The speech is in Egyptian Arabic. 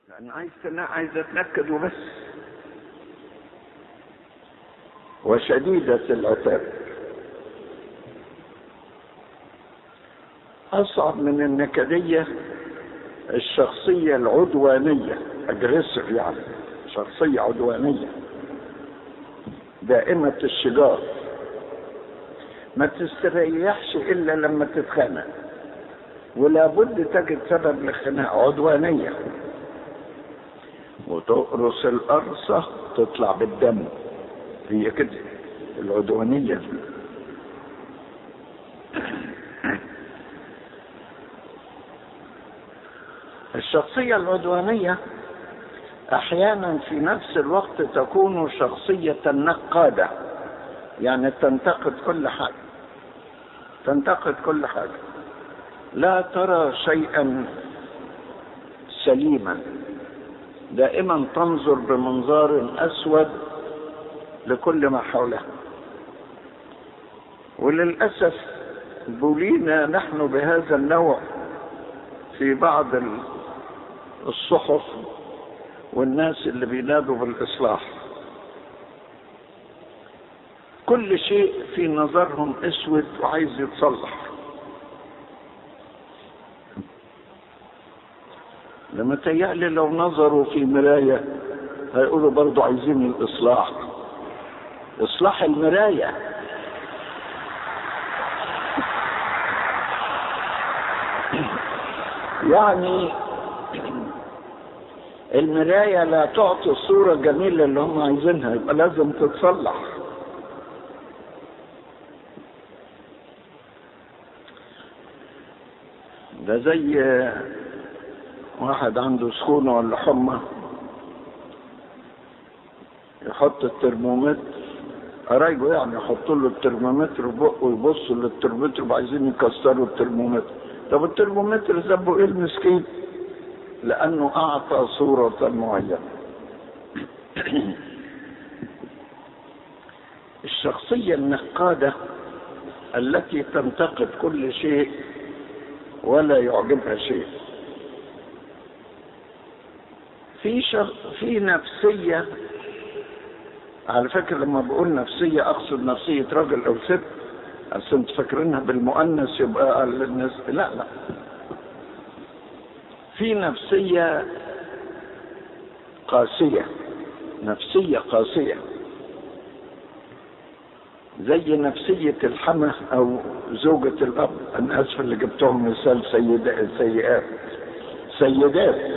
لأن عايز تنا- عايز أتنكد وبس وشديدة العتاب أصعب من النكدية الشخصية العدوانية أجريسيف يعني شخصية عدوانية دائمة الشجار ما تستريحش إلا لما تتخانق ولا بد تجد سبب للخناق عدوانية وتقرص القرصة تطلع بالدم هي كده العدوانية الشخصية العدوانية أحيانا في نفس الوقت تكون شخصية نقادة يعني تنتقد كل حاجة تنتقد كل حاجة لا ترى شيئا سليما دائما تنظر بمنظار أسود لكل ما حولها وللأسف بولينا نحن بهذا النوع في بعض ال- الصحف والناس اللي بينادوا بالإصلاح كل شيء في نظرهم اسود وعايز يتصلح لما تيألي لو نظروا في مراية هيقولوا برضو عايزين الإصلاح إصلاح المراية يعني المراية لا تعطي الصورة الجميلة اللي هم عايزينها يبقى لازم تتصلح ده زي واحد عنده سخونة ولا حمى يحط الترمومتر قرايبه يعني يحطوا له الترمومتر في بقه ويبصوا للترمومتر وعايزين يكسروا الترمومتر طب الترمومتر ذنبه ايه المسكين؟ لأنه أعطى صورة معينة الشخصية النقادة التي تنتقد كل شيء ولا يعجبها شيء في شخ... في نفسية على فكرة لما بقول نفسية أقصد نفسية راجل أو ست أصل أنتوا فاكرينها بالمؤنث يبقى الناس لا لا في نفسية قاسية نفسية قاسية زي نفسية الحمى أو زوجة الأب أنا آسف اللي جبتهم مثال سيدات سيئات سيدات